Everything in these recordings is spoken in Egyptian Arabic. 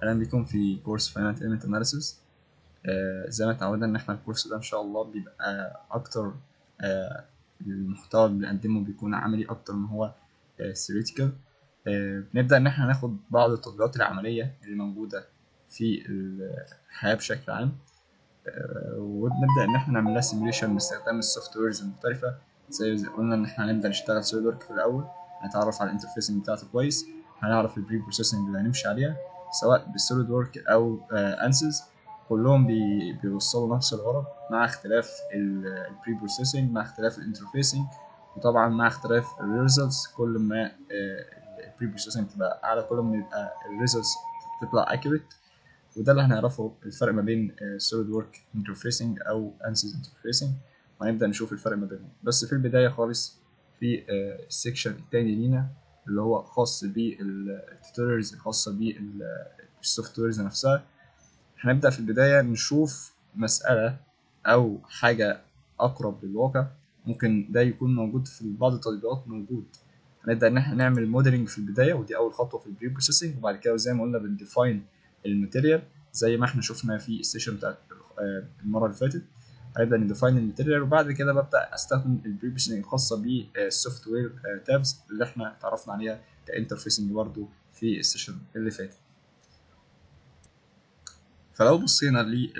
اهلا بكم في كورس فاينانت ايلمنت اناليسيس زي ما اتعودنا ان احنا الكورس ده ان شاء الله بيبقى اكتر آه المحتوى اللي بنقدمه بيكون عملي اكتر ما هو ثيوريتيكال بنبدا ان احنا ناخد بعض التطبيقات العمليه اللي موجوده في الحياه بشكل عام آه وبنبدا ان احنا نعمل لها سيميوليشن باستخدام السوفت ويرز المختلفه زي ما قلنا ان احنا هنبدا نشتغل سوليد ورك في الاول هنتعرف على الانترفيسنج بتاعته كويس هنعرف البري بروسيسنج اللي هنمشي عليها سواء بالسوليد ورك او انسز كلهم بي بيوصلوا نفس الغرض مع اختلاف البري بروسيسنج مع اختلاف الانترفيسنج وطبعا مع اختلاف الريزلتس كل ما البري بروسيسنج تبقى اعلى كل ما يبقى الريزلتس تطلع اكيوريت وده اللي هنعرفه الفرق ما بين سوليد ورك انترفيسنج او انسز انترفيسنج وهنبدا نشوف الفرق ما بينهم بس في البدايه خالص في السكشن التاني لينا اللي هو خاص بالتوتوريالز الخاصه بالسوفت ويرز نفسها هنبدا في البدايه نشوف مساله او حاجه اقرب للواقع ممكن ده يكون موجود في بعض التطبيقات موجود هنبدا ان احنا نعمل موديلنج في البدايه ودي اول خطوه في البري بروسيسنج وبعد كده زي ما قلنا بنديفاين الماتيريال زي ما احنا شفنا في السيشن بتاعت المره اللي فاتت هنبدا نديفاين الماتيريال وبعد كده ببدا استخدم البري بروسيسنج الخاصه بالسوفت وير تابز اللي احنا اتعرفنا عليها كانترفيسنج برضو في السيشن اللي فاتت فلو بصينا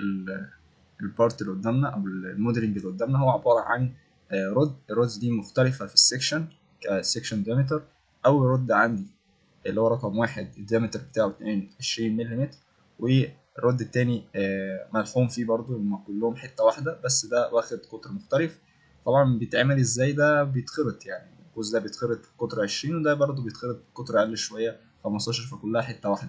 للبارت اللي قدامنا او الموديلنج اللي قدامنا هو عباره عن رود الرودز دي مختلفه في السكشن كسكشن ديامتر اول رود عندي اللي هو رقم واحد الديامتر بتاعه 22 ملم والرد التاني ملحوم فيه برضو هما كلهم حته واحده بس ده واخد قطر مختلف طبعا بيتعمل ازاي ده بيتخرط يعني الجزء ده بيتخرط قطر 20 وده برضو بيتخرط قطر اقل شويه 15 فكلها حته واحده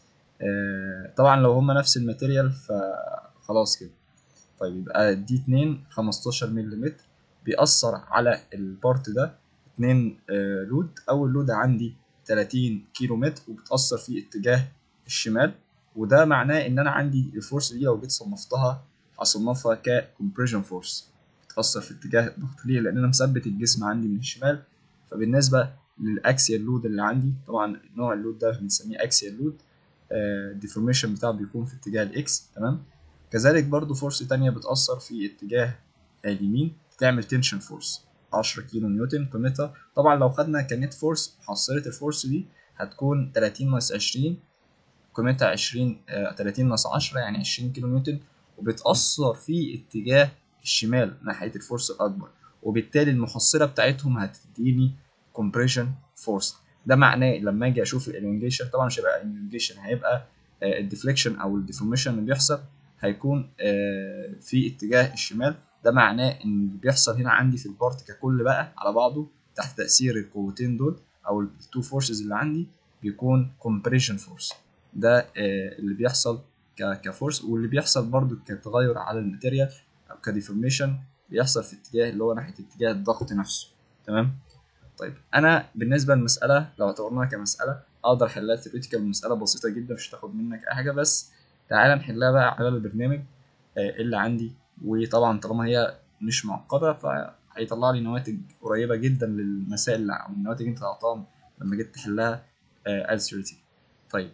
طبعا لو هما نفس الماتيريال فخلاص كده طيب يبقى دي اتنين 15 ملم بيأثر على البارت ده اتنين لود اول لود عندي 30 كيلو متر وبتأثر في اتجاه الشمال وده معناه ان انا عندي الفورس دي لو جيت صنفتها هصنفها ككمبريشن فورس بتأثر في اتجاه الضغط ليه لان انا مثبت الجسم عندي من الشمال فبالنسبه للاكسيال لود اللي عندي طبعا نوع اللود ده بنسميه اكسيال لود الديفورميشن بتاعه بيكون في اتجاه الاكس تمام كذلك برضو فورس تانية بتأثر في اتجاه اليمين بتعمل تنشن فورس 10 كيلو نيوتن قيمتها طبعا لو خدنا كنت فورس محصلة الفورس دي هتكون 30 ناقص 20 قيمتها 20 آه 30 ناقص 10 يعني 20 كيلو نيوتن وبتأثر في اتجاه الشمال ناحية الفورس الأكبر وبالتالي المحصلة بتاعتهم هتديني compression فورس ده معناه لما اجي اشوف الالونجيشن طبعا مش هيبقى الالونجيشن هيبقى آه الديفليكشن او الديفورميشن اللي بيحصل هيكون آه في اتجاه الشمال ده معناه ان اللي بيحصل هنا عندي في البارت ككل بقى على بعضه تحت تأثير القوتين دول او التو فورسز اللي عندي بيكون compression فورس ده آه اللي بيحصل كفورس واللي بيحصل برضو كتغير على الماتيريال او كديفورميشن بيحصل في اتجاه اللي هو ناحيه اتجاه الضغط نفسه تمام طيب انا بالنسبه للمساله لو اعتبرناها كمساله اقدر احلها ثيوريتيكال مساله بسيطه جدا مش هتاخد منك اي حاجه بس تعالى نحلها بقى على البرنامج آه اللي عندي وطبعا طالما هي مش معقده فهيطلع لي نواتج قريبه جدا للمسائل او النواتج اللي انت تعطاها لما جيت تحلها آه ثيوريتيكال طيب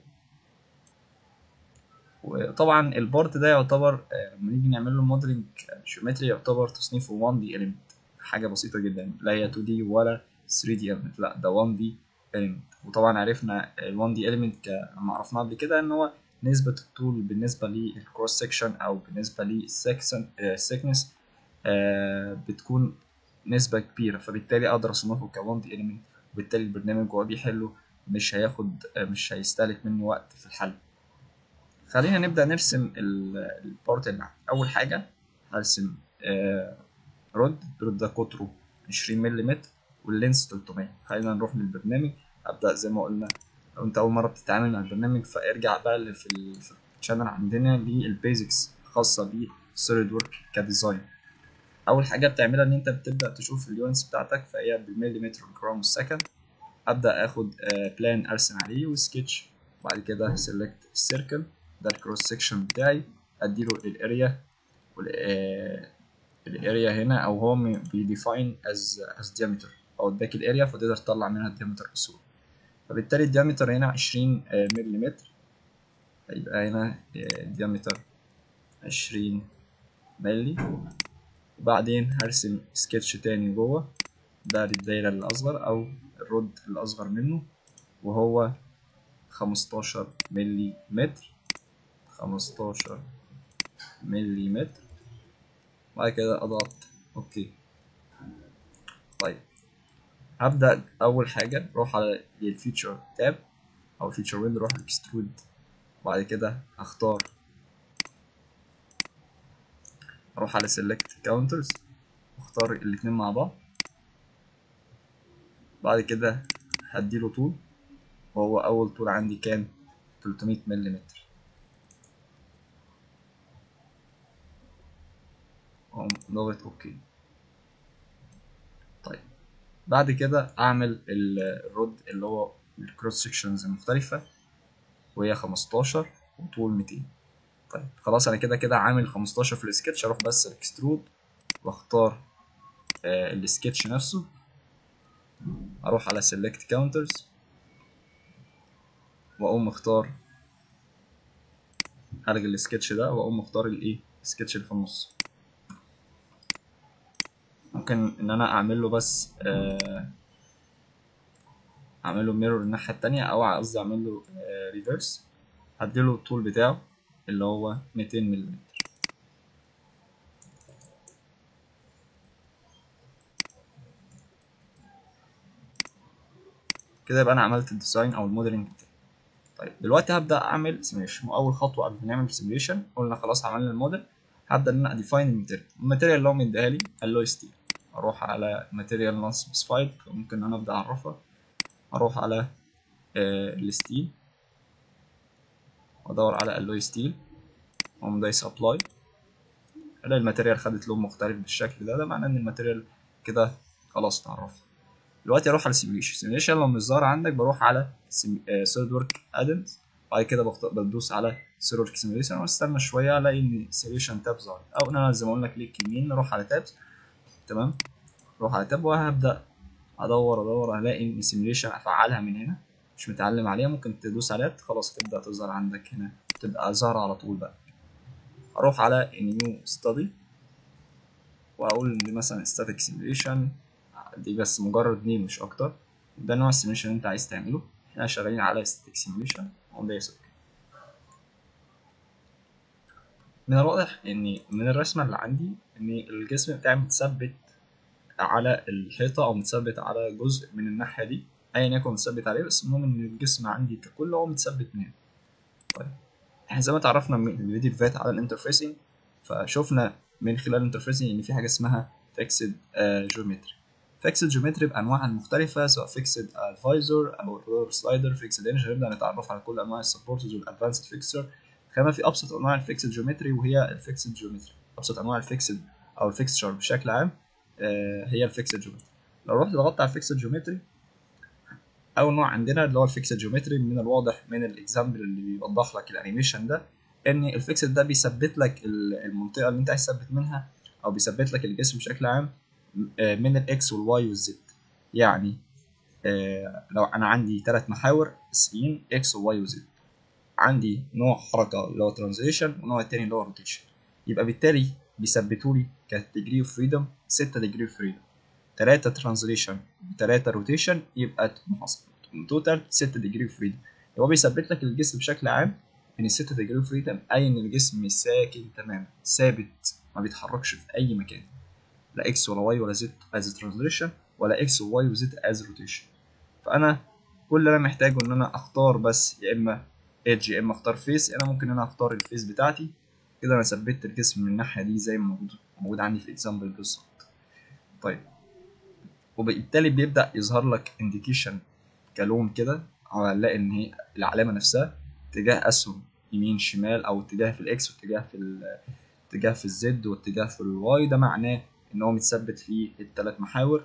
وطبعا البارت ده يعتبر لما نيجي نعمل له موديلنج جيومتري يعتبر تصنيفه 1 دي اليمنت حاجه بسيطه جدا لا هي 2 دي ولا 3 دي اليمنت لا ده 1 دي اليمنت وطبعا عرفنا ال 1 دي اليمنت لما عرفناه قبل كده ان هو نسبة الطول بالنسبة للكروس سكشن أو بالنسبة للسكشن السكنس بتكون نسبة كبيرة فبالتالي أقدر أصنفه ك 1 دي اليمنت وبالتالي البرنامج وهو بيحله مش هياخد مش هيستهلك منه وقت في الحل خلينا نبدأ نرسم البارت اللي عندي أول حاجة هرسم رود الرود ده قطره 20 ملم واللينس 300 خلينا نروح للبرنامج أبدأ زي ما قلنا لو أنت أول مرة بتتعامل مع البرنامج فارجع بقى في الشانل عندنا للبيزكس الخاصة بالسوليد ورك كديزاين أول حاجة بتعملها إن أنت بتبدأ تشوف اليونتس بتاعتك فهي بالمليمتر والجرام والسكند أبدأ آخد بلان أرسم عليه وسكتش وبعد كده سيلكت السيركل ده الكروس سكشن بتاعي اديله الاريا الاريا هنا او هو بيديفاين از از ديامتر او اداك الاريا فتقدر تطلع منها الديامتر بسهوله فبالتالي الديامتر هنا 20 ملم هيبقى هنا ديامتر عشرين ملي وبعدين هرسم سكتش تاني جوه ده للدايرة الأصغر أو الرد الأصغر منه وهو خمستاشر ملي متر خمستاشر ملي متر بعد كده أضغط أوكي طيب هبدأ أول حاجة أروح على الفيتشر تاب أو الفيتشر ويندو أروح على اكسترود بعد كده هختار أروح على select counters واختار الاتنين مع بعض بعد كده هديله طول وهو أول طول عندي كان 300 ملم أقوم ضغط أوكي طيب بعد كده أعمل الرد اللي هو الكروس سيكشنز المختلفة وهي 15 وطول 200 طيب خلاص أنا كده كده عامل 15 في السكتش أروح بس الاكسترود واختار آه السكتش نفسه اروح على select counters واقوم مختار الغي السكتش ده واقوم مختار الايه السكتش اللي في النص ممكن ان انا اعمل له بس آه اعمل له ميرور الناحيه التانية او قصدي اعمل له آه ريفرس هديله الطول بتاعه اللي هو 200 ملم كده يبقى انا عملت الديزاين او الموديلنج بتاعي طيب دلوقتي هبدا اعمل سيميوليشن واول خطوه قبل ما نعمل سيميوليشن قلنا خلاص عملنا الموديل هبدا ان انا اديفاين الماتيريال الماتيريال اللي هو مديها لي الوي ستيل اروح على ماتيريال نون سبيسيفايد ممكن ان انا ابدا اعرفها اروح على آه الستيل وادور على الوي ستيل واقوم دايس ابلاي الاقي الماتيريال خدت لون مختلف بالشكل ده ده معناه ان الماتيريال كده خلاص اتعرفت دلوقتي اروح على سيميوليشن سيميوليشن لو مش ظاهر عندك بروح على سوليد ورك ادنز بعد كده بدوس على سوليد ورك سيميوليشن واستنى شويه الاقي ان سيميوليشن تاب ظهر او ان انا زي ما قلنا كليك يمين نروح على تابس تمام اروح على تاب وهبدا ادور ادور الاقي ان سيميوليشن افعلها من هنا مش متعلم عليها ممكن تدوس عليها خلاص تبدا تظهر عندك هنا تبقى ظاهره على طول بقى اروح على نيو ستادي واقول ان دي مثلا ستاتيك سيميوليشن دي بس مجرد نيم مش اكتر ده نوع السيميوليشن اللي انت عايز تعمله احنا شغالين على ستاتيك سيميوليشن اقوم دايس اوكي من الواضح ان من الرسمه اللي عندي ان الجسم بتاعي متثبت على الحيطه او متثبت على جزء من الناحيه دي ايا يكن متثبت عليه بس المهم ان الجسم عندي ككل هو متثبت من هنا طيب احنا زي ما اتعرفنا من الفيديو اللي فات على الانترفيسنج فشوفنا من خلال الانترفيسنج ان في حاجه اسمها فيكسد جيومتري فيكسد جيومتري بانواعها المختلفه سواء فيكسد ادفايزر او الرولر سلايدر فيكسد انج هنبدا نتعرف على كل انواع السبورتز والادفانسد فيكسر خلينا في ابسط انواع الفيكسد جيومتري وهي الفيكسد جيومتري ابسط انواع الفيكسد او الفيكستشر بشكل عام آه هي الفيكسد جيومتري لو رحت ضغطت على الفيكسد جيومتري اول نوع عندنا اللي هو الفيكسد جيومتري من الواضح من الاكزامبل اللي بيوضح لك الانيميشن ده ان الفيكسد ده بيثبت لك المنطقه اللي انت عايز تثبت منها او بيثبت لك الجسم بشكل عام من الاكس والواي والزد يعني لو انا عندي ثلاث محاور اساسيين اكس وواي وزد عندي نوع حركه اللي هو ترانزليشن والنوع الثاني اللي هو روتيشن يبقى بالتالي بيثبتوا لي كديجري اوف فريدم 6 ديجري اوف فريدم 3 ترانزليشن و3 روتيشن يبقى توتال 6 ديجري اوف فريدم هو بيثبت لك الجسم بشكل عام ان 6 ديجري اوف فريدم اي ان الجسم ساكن تماما ثابت ما بيتحركش في اي مكان لا اكس ولا واي ولا زد از ترانزليشن ولا اكس وواي وزد از روتيشن فانا كل اللي انا محتاجه ان انا اختار بس يا اما ايدج يا اما اختار فيس انا ممكن ان انا اختار الفيس بتاعتي كده انا ثبت الجسم من الناحيه دي زي ما موجود موجود عندي في الاكزامبل بالظبط طيب وبالتالي بيبدا يظهر لك انديكيشن كلون كده هنلاقي ان هي العلامه نفسها اتجاه اسهم يمين شمال او اتجاه في الاكس واتجاه في اتجاه في الزد واتجاه في الواي ده معناه ان هو متثبت في الثلاث محاور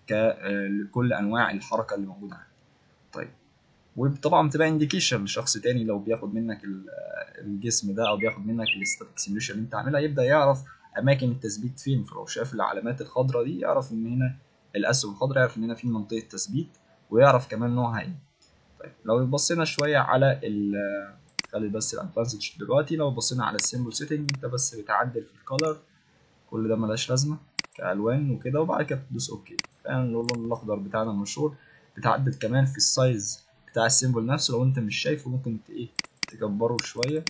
لكل انواع الحركه اللي موجوده عندي طيب وطبعا بتبقى انديكيشن لشخص تاني لو بياخد منك الجسم ده او بياخد منك الاستاتيك سيميوليشن اللي انت عاملها يبدا يعرف اماكن التثبيت فين فلو شاف العلامات الخضراء دي يعرف ان هنا الاسهم الخضراء يعرف ان هنا في منطقه تثبيت ويعرف كمان نوعها ايه طيب لو بصينا شويه على خلي بس الادفانسج دلوقتي لو بصينا على السيمبل سيتنج انت بس بتعدل في الكالر كل ده ملهاش لازمه كالوان وكده وبعد كده بتدوس اوكي فعلا اللون الاخضر بتاعنا المشهور بتعدل كمان في السايز بتاع السيمبل نفسه لو انت مش شايفه ممكن ايه تكبره شويه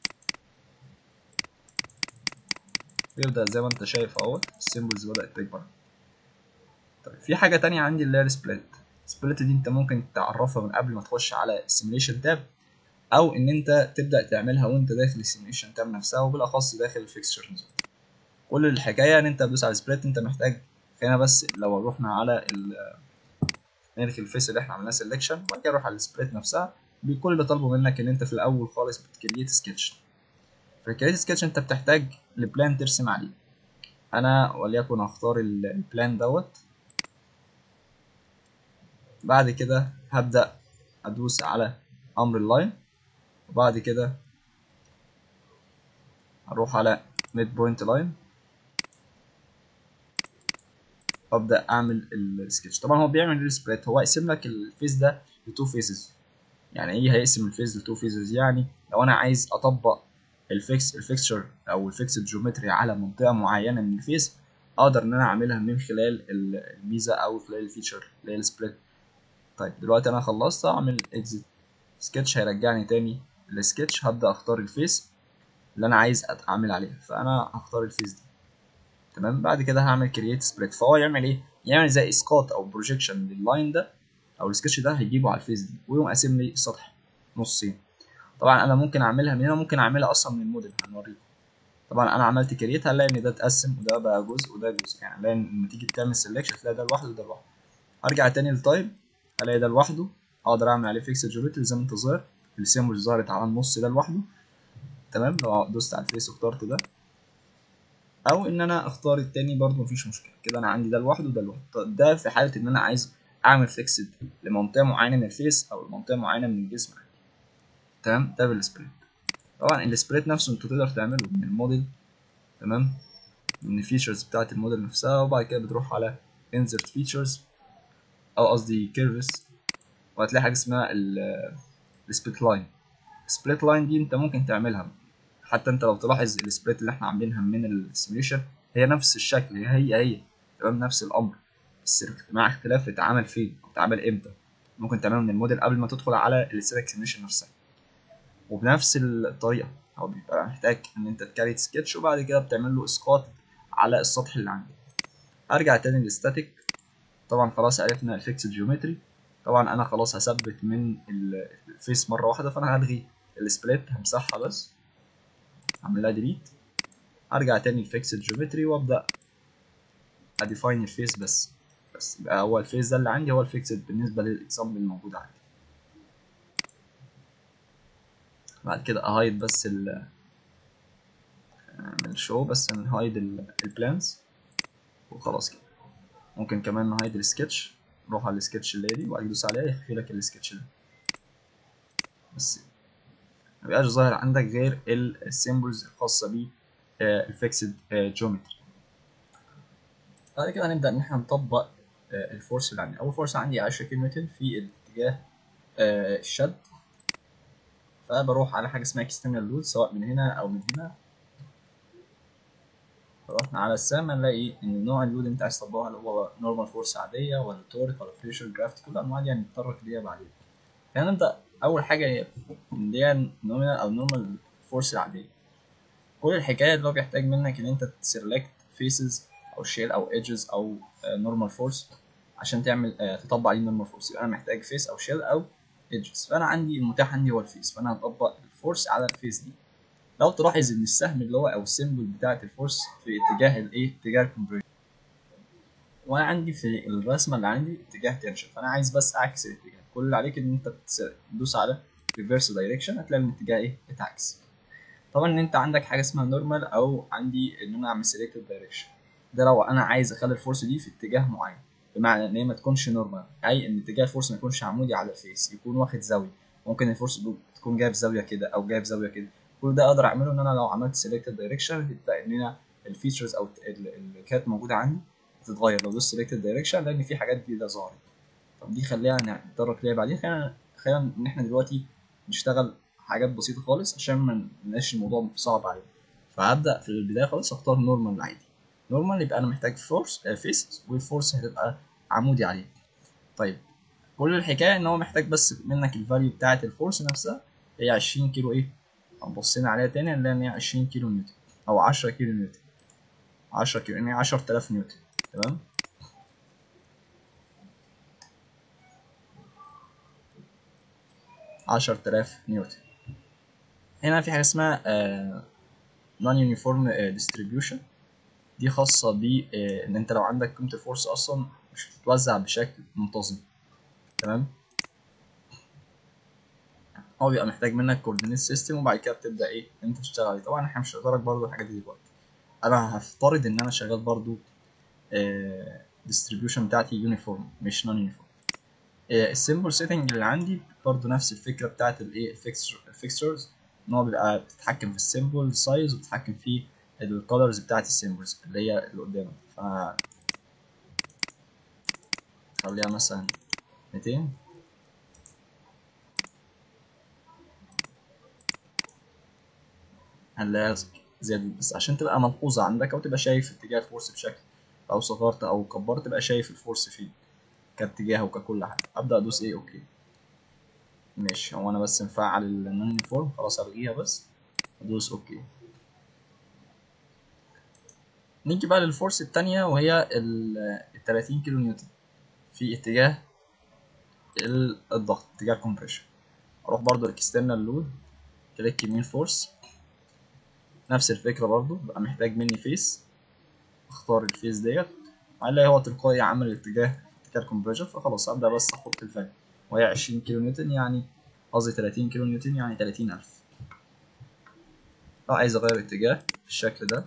يبدأ زي ما انت شايف اهوت السيمبلز بدأت تكبر طيب في حاجة تانية عندي اللي هي السبليت السبليت دي انت ممكن تعرفها من قبل ما تخش على السيميليشن تاب او ان انت تبدأ تعملها وانت داخل السيميليشن تاب نفسها وبالاخص داخل الفيكستشر كل الحكاية ان انت تدوس على السبليت انت محتاج خلينا بس لو رحنا على ال نلغي الفيس اللي احنا عملناه سيلكشن وبعد كده نروح على السبليت نفسها كل اللي طالبه منك ان انت في الاول خالص بتكريت سكتش في الكريت سكتش انت بتحتاج البلان ترسم عليه انا وليكن هختار البلان دوت بعد كده هبدأ ادوس على امر اللاين وبعد كده هروح على ميد بوينت لاين وابدا اعمل السكتش طبعا هو بيعمل السبريت هو يقسم لك الفيس ده لتو فيسز يعني ايه هيقسم الفيس لتو فيسز يعني لو انا عايز اطبق الفيكس الفيكستشر او الفيكسد جيومتري على منطقه معينه من الفيس اقدر ان انا اعملها من خلال الميزه او خلال الفيتشر اللي هي السبليت طيب دلوقتي انا خلصت اعمل اكزيت سكتش هيرجعني تاني للسكتش هبدا اختار الفيس اللي انا عايز اعمل عليها فانا هختار الفيس دي تمام بعد كده هعمل كرييت سبليت فهو يعمل ايه يعمل زي اسقاط او بروجيكشن لللاين ده او السكتش ده هيجيبه على الفيس دي ويقوم قاسم لي السطح نصين طبعا انا ممكن اعملها من هنا ممكن اعملها اصلا من الموديل هنوريكم طبعا انا عملت كرييت هنلاقي ان ده اتقسم وده بقى جزء وده جزء يعني هنلاقي لما تيجي تعمل سيلكشن تلاقي ده لوحده وده لوحده ارجع تاني للتايب الاقي ده لوحده اقدر اعمل عليه فيكس جيومتري زي ما انت ظاهر السيمبل ظهرت على النص ده لوحده تمام لو دوست على الفيس واخترت ده او ان انا اختار التاني برضو مفيش مشكله كده انا عندي ده لوحده وده لوحده ده في حاله ان انا عايز اعمل فيكسد لمنطقه معينه من الفيس او لمنطقه معينه من الجسم تمام ده بالسبريت طبعا السبريت نفسه انت تقدر تعمله من الموديل تمام من الفيتشرز بتاعت الموديل نفسها وبعد كده بتروح على insert features او قصدي curves وهتلاقي حاجه اسمها السبليت لاين السبليت لاين دي انت ممكن تعملها حتى انت لو تلاحظ السبليت اللي احنا عاملينها من السيميوليشن هي نفس الشكل هي هي هي تمام نفس الامر بس مع اختلاف اتعمل فين او اتعمل امتى ممكن تعمله من الموديل قبل ما تدخل على الستاتيك سيميوليشن نفسها وبنفس الطريقه هو بيبقى محتاج ان انت تكريت سكتش وبعد كده بتعمل له اسقاط على السطح اللي عندك ارجع تاني للستاتيك طبعا خلاص عرفنا الفيكسد جيومتري طبعا انا خلاص هثبت من الفيس مره واحده فانا هلغي السبليت همسحها بس اعمل لها ديليت ارجع تاني الفيكسد جيومتري وابدا اديفاين الفيس بس بس يبقى هو الفيس ده اللي عندي هو الفيكسد بالنسبه للاكزامبل الموجود عندي بعد كده اهايد بس ال من شو بس نهايد البلانز وخلاص كده ممكن كمان نهايد السكتش نروح على السكتش اللي دي وبعد تدوس عليها يخفي لك السكتش ده بس مبيبقاش ظاهر عندك غير السيمبلز الخاصة بيه الفيكسد جيومتري بعد كده هنبدأ إن احنا نطبق الفورس اللي عندي أول فورس عندي 10 كيلو نيوتن في الاتجاه الشد فبروح على حاجة اسمها اكسترنال لود سواء من هنا أو من هنا رحنا على السام هنلاقي ان نوع اللود اللي انت عايز تطبقها اللي هو نورمال فورس عاديه ولا تورك ولا بريشر جرافت كل الانواع دي هنتطرق ليها بعدين فهنبدا اول حاجه هي اللي هي نومينال او نورمال فورس العاديه كل الحكايه اللي هو بيحتاج منك ان انت تسلكت فيسز او شيل او ايدجز او نورمال فورس عشان تعمل تطبق عليه نورمال فورس يبقى انا محتاج فيس او شيل او ايدجز فانا عندي المتاح عندي هو الفيس فانا هطبق الفورس على الفيس دي لو تلاحظ ان السهم اللي هو او السيمبل بتاعه الفورس في اتجاه الايه اتجاه الكونفرجن وانا عندي في الرسمه اللي عندي اتجاه تنشن فانا عايز بس اعكس الاتجاه كل اللي عليك ان انت تدوس على ريفرس دايركشن هتلاقي الاتجاه ايه اتعكس طبعا ان انت عندك حاجه اسمها نورمال او عندي ان انا اعمل سيلكتد دايركشن ده لو انا عايز اخلي الفورس دي في اتجاه معين بمعنى ان هي ما تكونش نورمال اي ان اتجاه الفورس ما يكونش عمودي على الفيس يكون واخد زاويه ممكن الفورس تكون جايه في زاويه كده او جايه في زاويه كده كل ده اقدر اعمله ان انا لو عملت سيلكتد دايركشن هتبدا ان انا الفيتشرز او اللي كانت موجوده عندي تتغير لو دوست سيلكتد دايركشن لان في حاجات جديده ظهرت طب دي خليها نتطرق ليها بعدين خلينا خلينا ان احنا دلوقتي نشتغل حاجات بسيطه خالص عشان ما نبقاش الموضوع صعب علينا فهبدا في البدايه خالص اختار نورمال عادي نورمال يبقى انا محتاج فورس فيس والفورس هتبقى عمودي عليه طيب كل الحكايه ان هو محتاج بس منك الفاليو بتاعه الفورس نفسها هي 20 كيلو ايه لو بصينا عليها تاني هنلاقي ان هي 20 كيلو نيوتن او 10 كيلو نيوتن 10 كيلو يعني 10000 نيوتن تمام عشر تلاف نيوتن هنا في حاجة اسمها non uniform distribution دي خاصة ب ان انت لو عندك قيمة الفورس اصلا مش بتتوزع بشكل منتظم تمام هو بيبقى محتاج منك كوردينيت سيستم وبعد كده بتبدا ايه انت تشتغل عليه طبعا احنا مش هنقدرك برضو الحاجات دي دلوقتي انا هفترض ان انا شغال برضو ديستريبيوشن بتاعتي يونيفورم مش نون يونيفورم السيمبل سيتنج اللي عندي برضو نفس الفكره بتاعت الايه الفيكستشرز ان هو بيبقى بتتحكم في السيمبل سايز وبتتحكم في الكولرز بتاعت السيمبلز اللي هي اللي قدامك ف خليها مثلا 200 هنلاقيها زادت بس عشان تبقى ملحوظة عندك أو تبقى شايف اتجاه الفورس بشكل أو صغرت أو كبرت تبقى شايف الفورس فين كاتجاه وككل حاجة أبدأ أدوس إيه أوكي ماشي هو أنا بس مفعل النون يونيفورم خلاص ألغيها بس أدوس أوكي نيجي بقى للفورس التانية وهي ال 30 كيلو نيوتن في اتجاه الضغط اتجاه الكومبريشن اروح برضو الاكسترنال لود كليك يمين فورس نفس الفكرة برضو بقى محتاج مني فيس اختار الفيس ديت هلاقي هو تلقائي عامل اتجاه اتجاه الكومبريشن فخلاص ابدا بس احط الفاليو وهي 20 كيلو نيوتن يعني قصدي 30 كيلو نيوتن يعني 30000 لو عايز اغير اتجاه بالشكل ده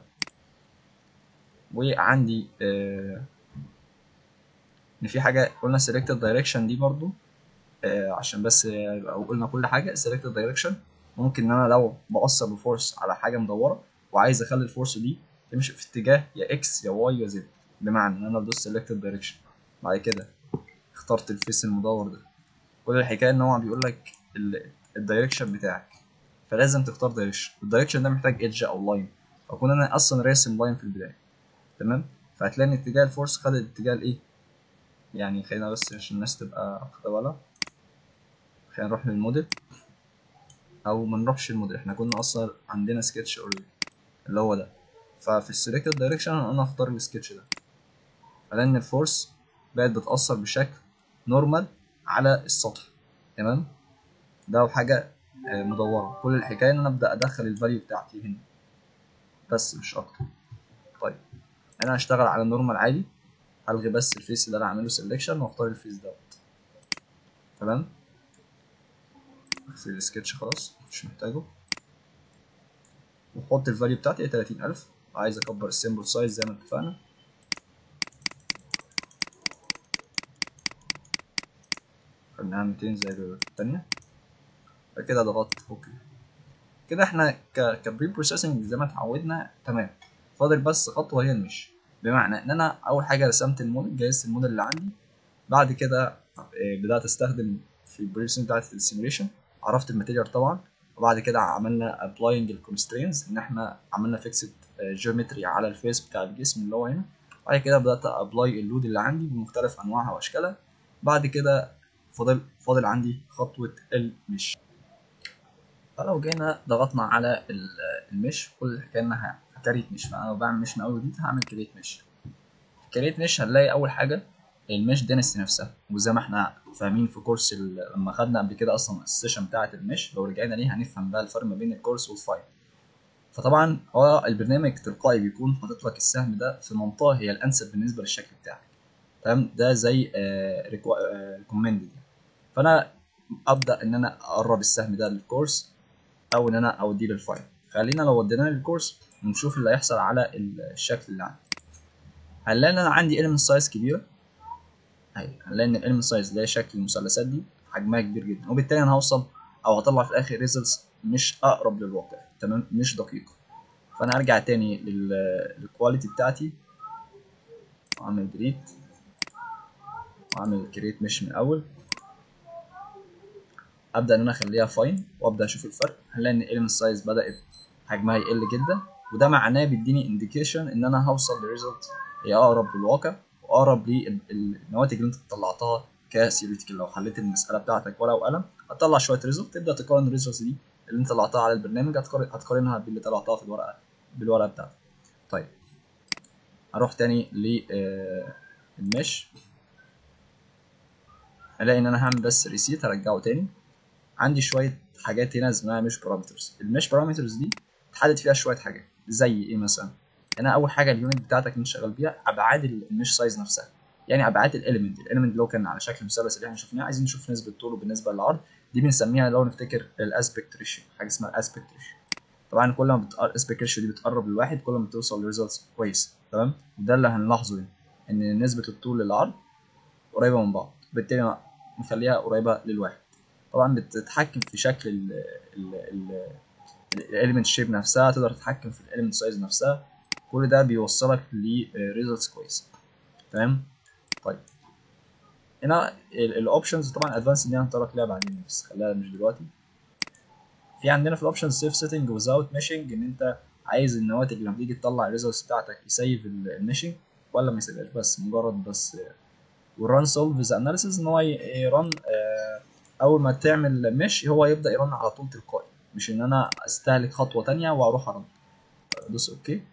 وعندي آه ان في حاجه قلنا selected direction دي برضو آه عشان بس يبقى قلنا كل حاجه selected direction ممكن ان انا لو بأثر بفورس على حاجه مدوره وعايز اخلي الفورس دي تمشي في اتجاه يا اكس يا واي يا زد بمعنى ان انا بدوس selected direction بعد كده اخترت الفيس المدور ده كل الحكايه ان هو بيقول لك الدايركشن بتاعك فلازم تختار دايركشن الدايركشن ده محتاج ايدج او لاين اكون انا اصلا راسم لاين في البدايه تمام فهتلاقي ان اتجاه الفورس خد الاتجاه الايه يعني خلينا بس عشان الناس تبقى واخده بالها خلينا نروح للموديل او ما نروحش الموديل احنا كنا اصلا عندنا سكتش اوريدي اللي هو ده ففي السيلكتد دايركشن انا هختار السكتش ده لان الفورس بقت بتاثر بشكل نورمال على السطح تمام ده حاجه مدوره كل الحكايه ان انا ابدا ادخل الفاليو بتاعتي هنا بس مش اكتر طيب انا هشتغل على النورمال عادي هلغي بس الفيس اللي انا عامله سيلكشن واختار الفيس دوت تمام اقفل السكتش خلاص مش محتاجه واحط الفاليو بتاعتي 30000 عايز اكبر السيمبل سايز زي ما اتفقنا خليناها 200 زي التانية بعد كده ضغطت اوكي كده احنا ك كبري بروسيسنج زي ما اتعودنا تمام فاضل بس خطوه هي المش بمعنى ان انا اول حاجه رسمت الموديل جهزت الموديل اللي عندي بعد كده بدات استخدم في البروسيسنج بتاعت السيميوليشن عرفت الماتيريال طبعا وبعد كده عملنا ابلاينج الكونسترينز ان احنا عملنا فيكسد جيومتري على الفيس بتاع الجسم اللي هو هنا بعد كده بدات ابلاي اللود اللي عندي بمختلف انواعها واشكالها بعد كده فاضل فاضل عندي خطوه المش فلو جينا ضغطنا على المش كل الحكايه انها كريت مش فانا لو بعمل مش من اول جديد هعمل كريت مش كريت مش هنلاقي اول حاجه المش دينستي نفسها وزي ما احنا فاهمين في كورس لما خدنا قبل كده اصلا السيشن بتاعه المش لو رجعنا ليه هنفهم بقى الفرق ما بين الكورس والفايل فطبعا هو البرنامج تلقائي بيكون حاطط لك السهم ده في منطقه هي الانسب بالنسبه للشكل بتاعك تمام ده زي ريكومندد يعني فانا ابدا ان انا اقرب السهم ده للكورس او ان انا اوديه للفايل خلينا لو وديناه للكورس ونشوف اللي هيحصل على الشكل اللي عندي هنلاقي ان انا عندي element size كبيره اهي هنلاقي ان element size اللي هي شكل المثلثات دي حجمها كبير جدا وبالتالي انا هوصل او هطلع في الاخر ريزلتس مش اقرب للواقع تمام مش دقيقه فانا هرجع تاني للكواليتي بتاعتي واعمل ديليت واعمل كريت مش من الاول ابدا ان انا اخليها فاين وابدا اشوف الفرق هنلاقي ان element سايز بدات حجمها يقل جدا وده معناه بيديني انديكيشن ان انا هوصل لريزلت هي اقرب للواقع واقرب للنواتج اللي انت طلعتها كثيوريتيكال لو حليت المساله بتاعتك ورقه وقلم هتطلع شويه ريزلت تبدا تقارن الريزلتس دي اللي انت طلعتها على البرنامج هتقارنها باللي طلعتها في الورقه بالورقه بتاعتك طيب اروح تاني للمش الاقي ان انا هعمل بس ريسيت هرجعه تاني عندي شويه حاجات هنا اسمها مش بارامترز المش بارامترز دي تحدد فيها شويه حاجات زي ايه مثلا هنا اول حاجه اليونت بتاعتك اللي انت شغال بيها ابعاد المش سايز نفسها يعني ابعاد الاليمنت الاليمنت اللي هو كان على شكل مثلث اللي احنا شفناه عايزين نشوف نسبه طوله بالنسبه للعرض دي بنسميها لو نفتكر الاسبكت ريشيو حاجه اسمها الاسبكت ريشيو طبعا كل ما الاسبكت ريشيو دي بتقرب للواحد كل ما بتوصل لريزلتس كويس تمام ده اللي هنلاحظه هنا ان نسبه الطول للعرض قريبه من بعض بالتالي نخليها قريبه للواحد طبعا بتتحكم في شكل ال ال الاليمنت شيب نفسها تقدر تتحكم في الاليمنت سايز نفسها كل ده بيوصلك لريزلتس كويس تمام طيب هنا الاوبشنز طبعا ادفانس دي هنطرق ليها بعدين بس خليها مش دلوقتي في عندنا في الاوبشنز سيف سيتنج وزاوت ميشنج ان انت عايز النواتج لما تيجي تطلع الريزلتس بتاعتك يسيف الميشنج ولا ما يسيبهاش بس مجرد بس والران سولف ذا اناليسيز ان هو يرن اول ما تعمل مش هو يبدا يرن على طول تلقائي مش ان انا استهلك خطوه تانية واروح ارن دوس اوكي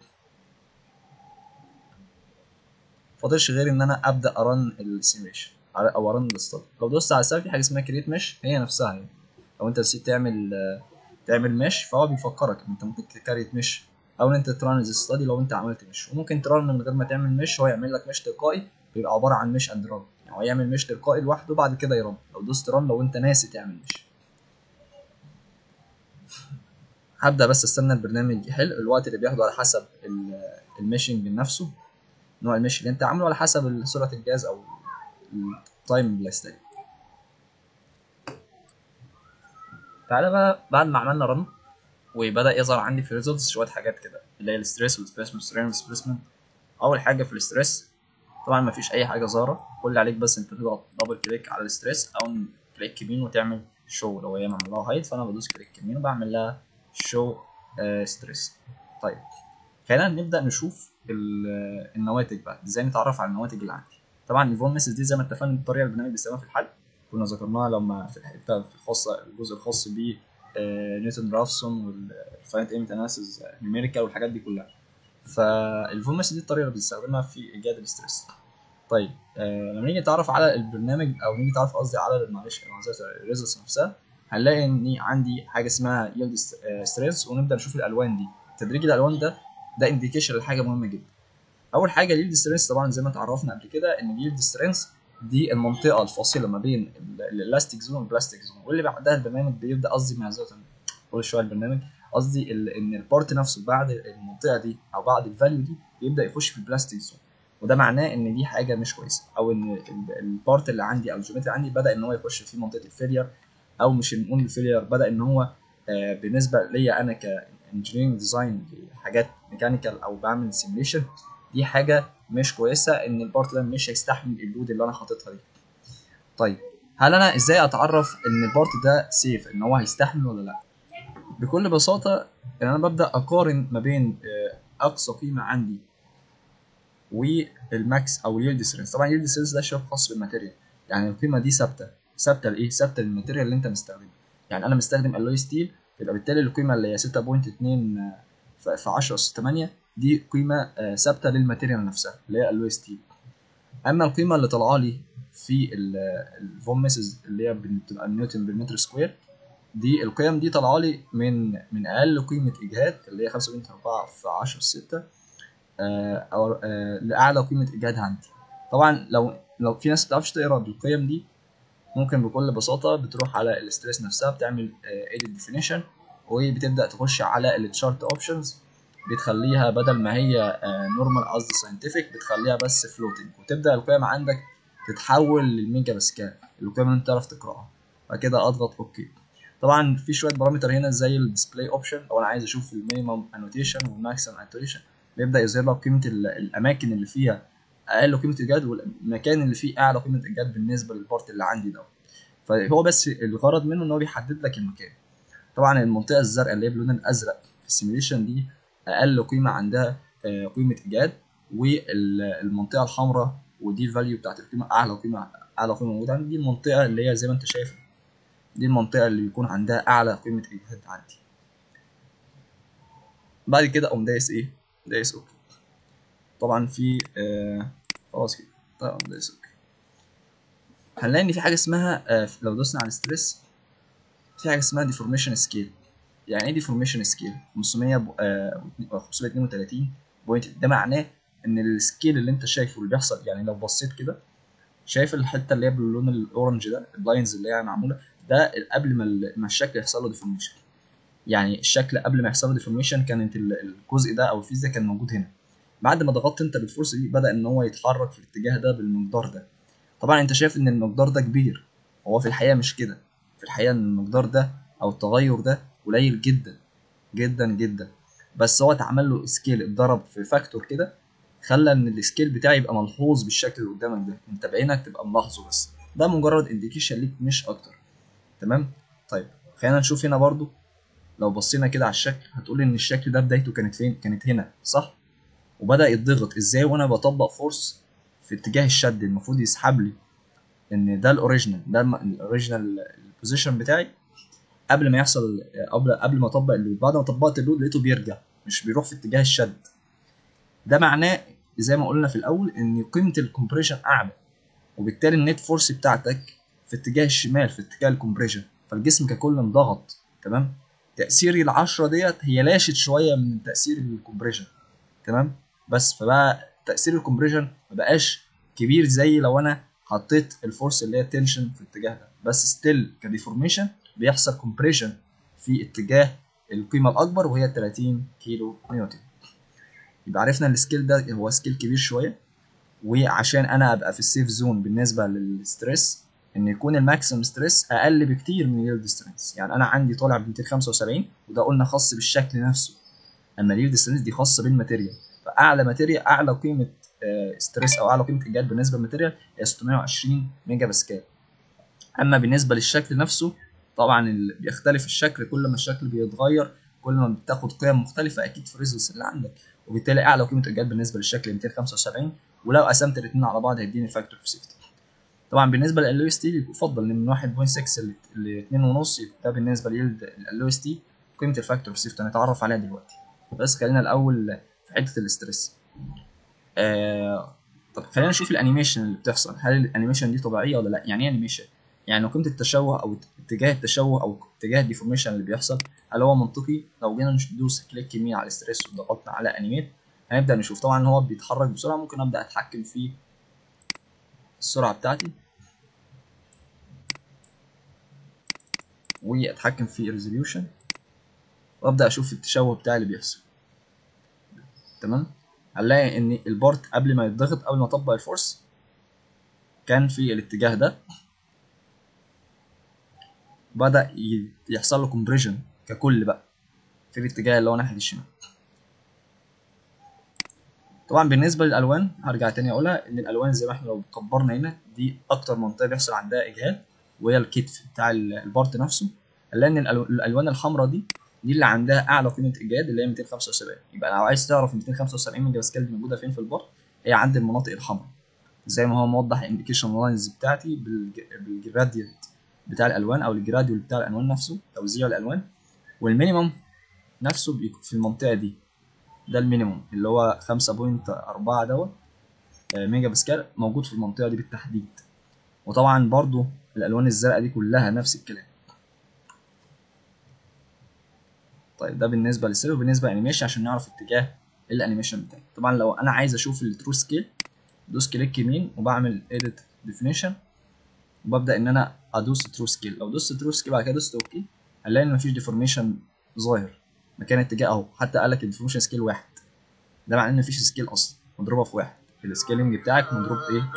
فاضلش غير ان انا ابدا ارن السيميشن او ارن الاستادي لو دوست على السبب في حاجه اسمها كريت مش هي نفسها يعني لو انت نسيت تعمل تعمل مش فهو بيفكرك انت ممكن تكريت مش او ان انت تران الاستادي لو انت عملت مش وممكن ترن من غير ما تعمل مش هو يعمل لك مش تلقائي بيبقى عباره عن مش اند ران يعني هو يعمل مش تلقائي لوحده بعد كده يرن لو دوست رن لو انت ناسي تعمل مش هبدا بس استنى البرنامج يحل الوقت اللي بياخده على حسب الميشنج نفسه نوع المش اللي انت عامله على حسب سرعه الجهاز او التايم اللي هيستهلك تعالى بقى بعد ما عملنا رن وبدا يظهر عندي في الريزلتس شويه حاجات كده اللي هي الستريس والسبيسمنت سترين والسبيسمنت اول حاجه في الستريس طبعا ما فيش اي حاجه ظاهره كل اللي عليك بس انت تضغط دبل كليك على الستريس او كليك يمين وتعمل شو لو هي معمول لها هايد فانا بدوس كليك يمين وبعمل لها شو آه ستريس طيب خلينا نبدا نشوف النواتج بقى ازاي نتعرف على النواتج اللي عندي طبعا الفون ميسز دي زي ما اتفقنا الطريقه اللي البرنامج بيستخدمها في الحل كنا ذكرناها لما في الحته الخاصه الجزء الخاص ب نيوتن رافسون والفاينت ايمت اناليسيز نيوميريكال والحاجات دي كلها فالفون ميسز دي الطريقه اللي بنستخدمها في ايجاد الاستريس طيب آه لما نيجي نتعرف على البرنامج او نيجي نتعرف قصدي على معلش الريزلتس نفسها هنلاقي ان عندي حاجه اسمها يلد ستريس ونبدا نشوف الالوان دي تدريج الالوان ده ده انديكيشن لحاجه مهمه جدا اول حاجه اليلد سترينث طبعا زي ما اتعرفنا قبل كده ان اليلد سترينث دي المنطقه الفاصله ما بين الالاستيك زون والبلاستيك زون واللي بعدها البرنامج بيبدا قصدي معذره كل شويه البرنامج قصدي ان البارت نفسه بعد المنطقه دي او بعد الفاليو دي بيبدا يخش في البلاستيك زون وده معناه ان دي حاجه مش كويسه او ان البارت اللي عندي او الجيومتري عندي بدا ان هو يخش في منطقه الفيلير او مش نقول الفيلير بدا ان هو بالنسبه ليا انا ك انجينيرنج ديزاين لحاجات ميكانيكال او بعمل سيميليشن دي حاجه مش كويسه ان البارت ده مش هيستحمل اللود اللي انا حاططها دي طيب هل انا ازاي اتعرف ان البارت ده سيف ان هو هيستحمل ولا لا بكل بساطه ان انا ببدا اقارن ما بين اقصى قيمه عندي والماكس او اليلد سترينث طبعا اليلد سترينث ده شيء خاص بالماتيريال يعني القيمه دي ثابته ثابته لايه ثابته للماتيريال اللي انت مستخدمه يعني انا مستخدم الوي ستيل يبقى بالتالي القيمه اللي هي 6.2 في 10 اس 8 دي قيمه ثابته للماتيريال نفسها اللي هي الوي ستيل اما القيمه اللي طالعه لي في الفون ميسز اللي هي بتبقى نيوتن بالمتر سكوير دي القيم دي طالعه لي من من اقل قيمه اجهاد اللي هي 5.4 في 10 6 او لاعلى قيمه اجهاد عندي طبعا لو لو في ناس ما بتعرفش تقرا بالقيم دي ممكن بكل بساطه بتروح على الاستريس نفسها بتعمل ايديت ديفينيشن وبتبدا تخش على التشارت اوبشنز بتخليها بدل ما هي نورمال قصدي ساينتفك بتخليها بس فلوتنج وتبدا القيم عندك تتحول للميجا باسكال القيم اللي انت تعرف تقراها بعد كده اضغط اوكي طبعا في شويه بارامتر هنا زي الديسبلاي اوبشن لو انا عايز اشوف المينيمم انوتيشن والماكسيمم انوتيشن بيبدا يظهر لك قيمه الاماكن اللي فيها اقل قيمه ايجاد والمكان اللي فيه اعلى قيمه ايجاد بالنسبه للبارت اللي عندي ده فهو بس الغرض منه ان هو بيحدد لك المكان طبعا المنطقه الزرقاء اللي هي باللون الازرق في السيميليشن دي اقل قيمه عندها آه، قيمه ايجاد والمنطقه الحمراء ودي الفاليو بتاعت القيمه اعلى قيمه اعلى قيمه موجوده عندي دي المنطقه اللي هي زي ما انت شايف دي المنطقه اللي بيكون عندها اعلى قيمه ايجاد عندي بعد كده اقوم دايس ايه دايس اوكي طبعا في آه خلاص كده طبعا دايس اوكي هنلاقي ان في حاجه اسمها آه لو دوسنا على الستريس في حاجه اسمها ديفورميشن سكيل يعني ايه ديفورميشن سكيل 500 ب... آه 532 بوينت ده معناه ان السكيل اللي انت شايفه اللي بيحصل يعني لو بصيت كده شايف الحته اللي هي باللون الاورنج ده اللاينز اللي هي معموله ده قبل ما ال- ما الشكل يحصل له ديفورميشن يعني الشكل قبل ما يحصل له ديفورميشن كانت ال- الجزء ده او الفيز ده كان موجود هنا بعد ما ضغطت انت بالفورس دي بدا ان هو يتحرك في الاتجاه ده بالمقدار ده طبعا انت شايف ان المقدار ده كبير هو في الحقيقه مش كده في الحقيقه ان المقدار ده او التغير ده قليل جدا جدا جدا بس هو اتعمل له سكيل اتضرب في فاكتور كده خلى ان السكيل بتاعي يبقى ملحوظ بالشكل اللي قدامك ده انت بعينك تبقى ملاحظه بس ده مجرد انديكيشن ليك مش اكتر تمام طيب خلينا نشوف هنا برضو لو بصينا كده على الشكل هتقول ان الشكل ده بدايته كانت فين كانت هنا صح وبدا يتضغط ازاي وانا بطبق فورس في اتجاه الشد المفروض يسحب لي ان ده الاوريجينال ده الم- الاوريجينال البوزيشن بتاعي قبل ما يحصل قبل قبل ما اطبق اللود بعد ما طبقت اللود لقيته بيرجع مش بيروح في اتجاه الشد ده معناه زي ما قلنا في الاول ان قيمه الكومبريشن اعلى وبالتالي النت فورس بتاعتك في اتجاه الشمال في اتجاه الكومبريشن فالجسم ككل انضغط تمام تاثير العشرة ديت هي لاشت شويه من تاثير الكومبريشن تمام بس فبقى تاثير الكومبريشن ما بقاش كبير زي لو انا حطيت الفورس اللي هي تنشن في الاتجاه ده بس ستيل كديفورميشن بيحصل كومبريشن في اتجاه القيمه الاكبر وهي 30 كيلو نيوتن يبقى عرفنا السكيل ده هو سكيل كبير شويه وعشان انا ابقى في السيف زون بالنسبه للستريس ان يكون الماكسيمم ستريس اقل بكتير من اليلد ستريس يعني انا عندي طالع ب 275 وده قلنا خاص بالشكل نفسه اما اليلد ستريس دي خاصه بالماتيريال فاعلى ماتيريال اعلى قيمه آه، ستريس او اعلى قيمه ايجاد بالنسبه للماتيريال هي 620 ميجا باسكال اما بالنسبه للشكل نفسه طبعا ال- بيختلف الشكل كل ما الشكل بيتغير كل ما بتاخد قيم مختلفه اكيد في الريزلتس اللي عندك وبالتالي اعلى قيمه ايجاد بالنسبه للشكل 275 ولو قسمت الاثنين على بعض هيديني فاكتور اوف سيفتي طبعا بالنسبه للالو اس تي يفضل ان من 1.6 ل 2.5 ده بالنسبه للالو اس تي قيمه الفاكتور اوف سيفتي هنتعرف عليها دلوقتي بس خلينا الاول في حته الاسترس آه طب خلينا نشوف الانيميشن اللي بتحصل هل الانيميشن دي طبيعيه ولا لا يعني ايه انيميشن يعني لو قيمه التشوه او اتجاه التشوه او اتجاه الديفورميشن اللي بيحصل هل هو منطقي لو جينا ندوس كليك يمين على الاسترس وضغطنا على انيميت هنبدا نشوف طبعا هو بيتحرك بسرعه ممكن ابدا اتحكم في السرعه بتاعتي واتحكم في الريزوليوشن وابدا اشوف التشوه بتاعي اللي بيحصل تمام هنلاقي ان البارت قبل ما يتضغط قبل ما اطبق الفورس كان في الاتجاه ده بدأ ي- يحصل له كومبريشن ككل بقى في الاتجاه اللي هو ناحية الشمال طبعا بالنسبة للألوان هرجع تاني أقولها إن الألوان زي ما احنا لو كبرنا هنا دي أكتر منطقة بيحصل عندها إجهاد وهي الكتف بتاع ال- البارت نفسه هنلاقي إن الألو- الألوان الحمراء دي دي اللي عندها أعلى قيمة إجهاد اللي هي 275 يبقى لو عايز تعرف 275 ميجا باسكال دي موجودة فين في البارت هي عند المناطق الحمراء زي ما هو موضح الانديكيشن لاينز بتاعتي بالج- بالجرادينت بتاع الالوان او الجراديول بتاع الالوان نفسه توزيع الالوان والمينيمم نفسه بيكون في المنطقه دي ده المينيمم اللي هو 5.4 دوت آه، ميجا باسكال موجود في المنطقه دي بالتحديد وطبعا برضو الالوان الزرقاء دي كلها نفس الكلام طيب ده بالنسبه للسيل وبالنسبه للانيميشن عشان نعرف اتجاه الانيميشن بتاعي طبعا لو انا عايز اشوف الترو سكيل دوس كليك يمين وبعمل edit definition وببدا ان انا ادوس ترو سكيل لو دوست ترو سكيل بعد كده دوست اوكي هنلاقي ان مفيش ديفورميشن ظاهر مكان اتجاه اهو حتى قال لك الديفورميشن سكيل واحد ده معناه ان مفيش سكيل اصلا مضروبه في واحد السكيلنج بتاعك مضروب ايه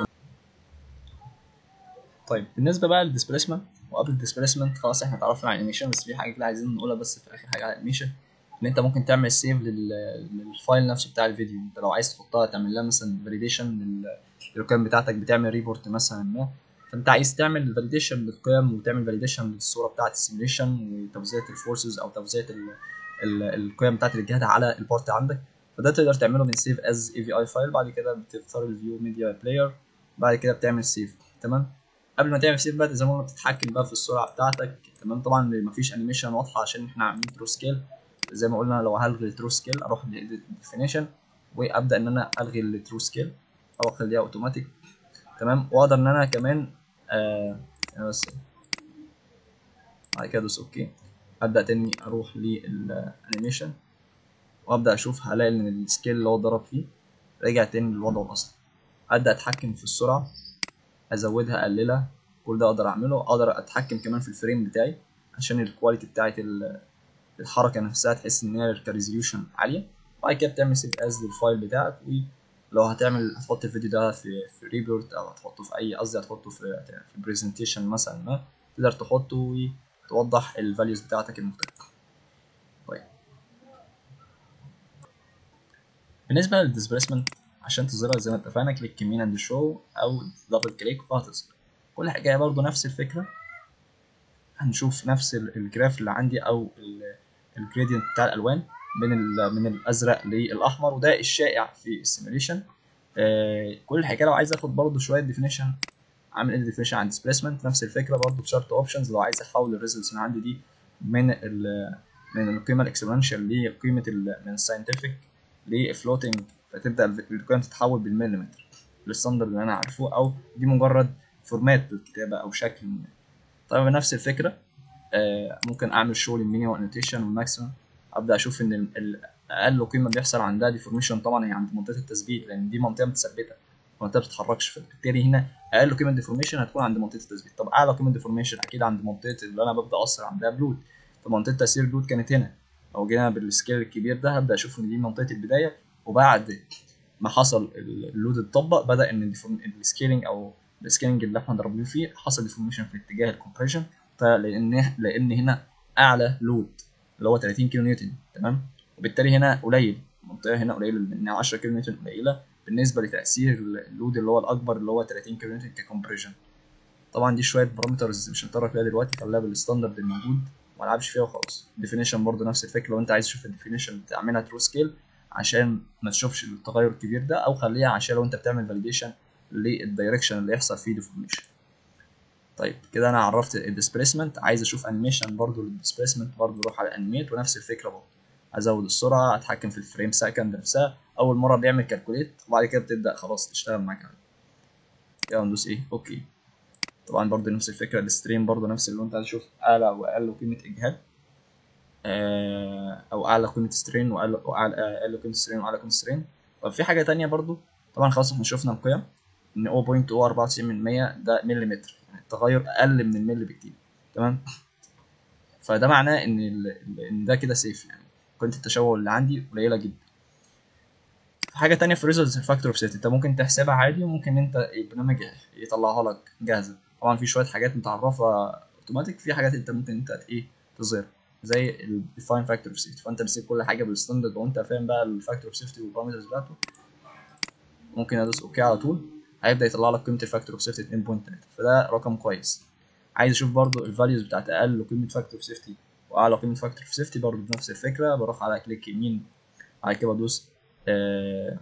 طيب بالنسبه بقى للديسبيسمنت وقبل الديسبيسمنت خلاص احنا اتعرفنا على الانيميشن بس في حاجه كده عايزين نقولها بس في اخر حاجه على الانيميشن ان انت ممكن تعمل سيف للفايل نفسه بتاع الفيديو انت لو عايز تحطها تعمل لها مثلا فاليديشن للريكويرمنت بتاعتك بتعمل ريبورت مثلا ما فانت عايز تعمل فاليديشن للقيم وتعمل فاليديشن للصوره بتاعه السيميليشن وتوزيع الفورسز او توزيع القيم بتاعه الجهات على البارت عندك فده تقدر تعمله من سيف از اي في اي فايل بعد كده بتختار الفيو ميديا بلاير بعد كده بتعمل سيف تمام قبل ما تعمل سيف بقى زي ما قلنا بتتحكم بقى في السرعه بتاعتك تمام طبعا مفيش انيميشن واضحه عشان احنا عاملين ترو سكيل زي ما قلنا لو هلغي الترو سكيل اروح للديفينيشن وابدا ان انا الغي الترو سكيل او اخليها اوتوماتيك تمام واقدر ان انا كمان آه بس بعد كده ادوس اوكي ابدا تاني اروح للانيميشن وابدا اشوف هلاقي ان السكيل اللي هو ضرب فيه رجع تاني للوضع الاصلي ابدا اتحكم في السرعه ازودها اقللها كل ده اقدر اعمله اقدر اتحكم كمان في الفريم بتاعي عشان الكواليتي بتاعت الحركه نفسها تحس ان هي كريزوليوشن عاليه وبعد كده بتعمل سيف از للفايل بتاعك ولو هتعمل هتحط الفيديو ده في في ريبورت او هتحطه في اي قصدي هتحطه في في برزنتيشن مثلا ما تقدر تحطه وتوضح الفاليوز بتاعتك المختلفه طيب بالنسبه للديسبيسمنت عشان تظهرها زي ما اتفقنا كليك يمين اند شو او دبل كليك وهتظهر كل حاجه برضو نفس الفكره هنشوف نفس الجراف اللي عندي او الجريدينت بتاع الالوان من من الازرق للاحمر وده الشائع في السيميليشن آه كل الحكايه لو عايز اخد برضو شويه ديفينيشن عامل ايه ديفينيشن عن ديسبيسمنت نفس الفكره برضو بشارت اوبشنز لو عايز احول الريزلتس اللي عندي دي من ال من القيمه الاكسبوننشال لقيمه من الساينتفك لفلوتنج فتبدا القيم تتحول بالمليمتر للستاندرد اللي انا عارفه او دي مجرد فورمات بالكتابه او شكل ما طيب نفس الفكره آه ممكن اعمل شو للمينيمم انوتيشن والماكسيمم ابدا اشوف ان اقل قيمه بيحصل عندها ديفورميشن طبعا هي عند منطقه التثبيت لان دي منطقه متثبته منطقه ما بتتحركش فبالتالي هنا اقل قيمه ديفورميشن هتكون عند منطقه التثبيت طب اعلى قيمه ديفورميشن اكيد عند منطقه اللي انا ببدا اثر عندها بلود فمنطقه تاثير البلود كانت هنا لو جينا بالسكيل الكبير ده هبدا اشوف ان دي منطقه البدايه وبعد ما حصل اللود اتطبق بدا ان السكيلنج او السكيلنج اللي احنا ضربناه فيه حصل ديفورميشن في اتجاه الكومبريشن فلان لان هنا اعلى لود اللي هو 30 كيلو نيوتن تمام وبالتالي هنا قليل المنطقه هنا قليله لان 10 كيلو نيوتن قليله بالنسبه لتاثير اللود اللي هو الاكبر اللي هو 30 كيلو نيوتن ككومبريشن طبعا دي شويه بارامترز مش هنطرق فيها دلوقتي خليها بالستاندرد الموجود ما العبش فيها وخلاص الديفينيشن برضه نفس الفكره لو انت عايز تشوف الديفينيشن تعملها ترو سكيل عشان ما تشوفش التغير الكبير ده او خليها عشان لو انت بتعمل فاليديشن للدايركشن اللي يحصل فيه ديفورميشن طيب كده انا عرفت الديسبيسمنت عايز اشوف انيميشن برضو للديسبيسمنت برضو اروح على انيميت ونفس الفكره برضو ازود السرعه اتحكم في الفريم سكند نفسها اول مره بيعمل كالكوليت وبعد كده بتبدا خلاص تشتغل معاك يلا ندوس ايه اوكي طبعا برضو نفس الفكره الستريم برضو نفس اللي انت عايز تشوف اعلى واقل قيمه اجهاد او اعلى قيمه سترين واقل اقل قيمه سترين واعلى قيمه سترين طب في حاجه تانية برضو طبعا خلاص احنا شفنا القيم ان 0.094% ده مليمتر يعني التغير اقل من الملي بكتير تمام فده معناه ان ال... ان ده كده سيف يعني قيمه التشوه اللي عندي قليله جدا حاجه تانية في ريزلتس فاكتور اوف سيت انت ممكن تحسبها عادي وممكن انت البرنامج يطلعها لك جاهزه طبعا في شويه حاجات متعرفه اوتوماتيك في حاجات انت ممكن انت ايه تظهر زي الديفاين فاكتور اوف سيفتي فانت بتسيب كل حاجه بالستاندرد وانت فاهم بقى الفاكتور اوف سيفتي والبارامترز بتاعته ممكن ادوس اوكي على طول هيبدا يطلع لك قيمه الفاكتور اوف سيفتي 2.3 فده رقم كويس عايز اشوف برضو الفاليوز بتاعت اقل قيمه فاكتور اوف سيفتي واعلى قيمه فاكتور اوف سيفتي برضو بنفس الفكره بروح على كليك يمين بعد كده بدوس آه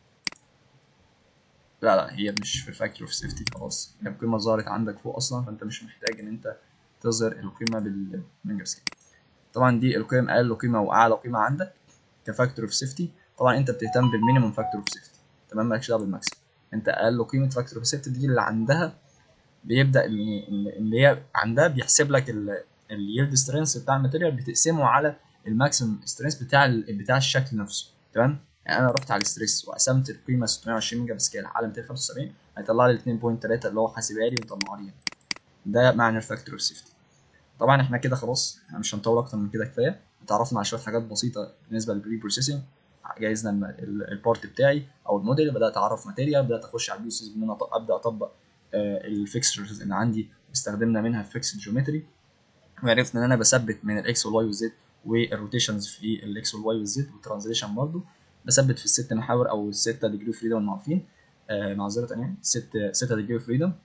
لا لا هي مش في فاكتور اوف سيفتي خلاص هي القيمه ظهرت عندك فوق اصلا فانت مش محتاج ان انت تظهر القيمه بالميجر سكيل طبعا دي القيم اقل قيمه واعلى قيمه عندك كفاكتور اوف سيفتي طبعا انت بتهتم بالمينيمم فاكتور اوف سيفتي تمام مالكش دعوه بالماكسيمم انت اقل قيمه فاكتور اوف سيفتي دي اللي عندها بيبدا اللي هي عندها بيحسب لك اليلد سترينث بتاع الماتيريال بتقسمه على الماكسيمم سترينث بتاع بتاع الشكل نفسه تمام يعني انا رحت على الستريس وقسمت القيمه 620 ميجا بسكيل على 275 هيطلع لي 2.3 اللي هو حاسبها لي ومطلعها لي ده معنى الفاكتور اوف سيفتي طبعا احنا كده خلاص احنا مش هنطول اكتر من كده كفايه اتعرفنا على شويه حاجات بسيطه بالنسبه للبري بروسيسنج جهزنا البارت بتاعي او الموديل بدات اعرف ماتيريال بدات اخش على البيوسز ان انا ابدا اطبق الفيكسرز اللي عندي واستخدمنا منها الفيكس جيومتري وعرفنا ان انا بثبت من الاكس والواي والزد والروتيشنز في الاكس والواي والزد والترانزليشن برضه بثبت في الست محاور او الستة ديجري فريدم المعروفين آه معذره يعني ست 6 ديجري فريدم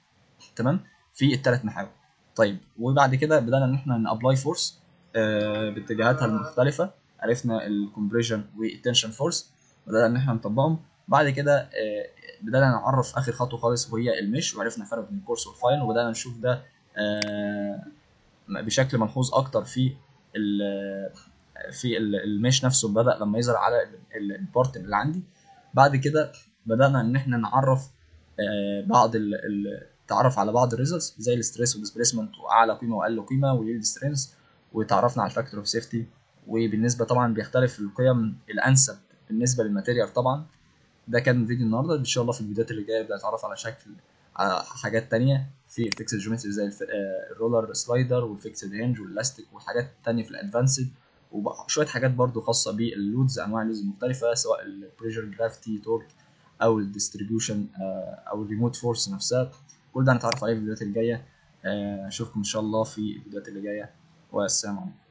تمام في الثلاث محاور طيب وبعد كده بدانا ان احنا نابلاي فورس باتجاهاتها المختلفه عرفنا الكومبريشن والتنشن فورس بدانا ان احنا نطبقهم بعد كده آه، بدانا نعرف اخر خطوه خالص وهي المش وعرفنا الفرق بين الكورس والفاين وبدانا نشوف ده آه، بشكل ملحوظ اكتر في ال في ال- المش نفسه بدا لما يظهر على ال- البارت اللي عندي بعد كده بدانا ان احنا نعرف آه، بعض ال- ال- تعرف على بعض الريزلتس زي الستريس والديسبيسمنت واعلى قيمه واقل قيمه واليلد سترينث وتعرفنا على الفاكتور اوف سيفتي وبالنسبه طبعا بيختلف القيم الانسب بالنسبه للماتيريال طبعا ده كان فيديو النهارده ان شاء الله في الفيديوهات اللي جايه نبدا نتعرف على شكل على حاجات تانية في الفيكسد جيومتري زي الف- آه، الرولر سلايدر والفيكسد هينج والالاستيك وحاجات تانية في الادفانسد وشويه حاجات برضو خاصه باللودز انواع اللودز المختلفه سواء البريشر جرافيتي تورك او الديستريبيوشن او الريموت فورس نفسها كل ده هنتعرف عليه في الفيديوهات الجايه آه، اشوفكم ان شاء الله في الفيديوهات اللي جايه والسلام عليكم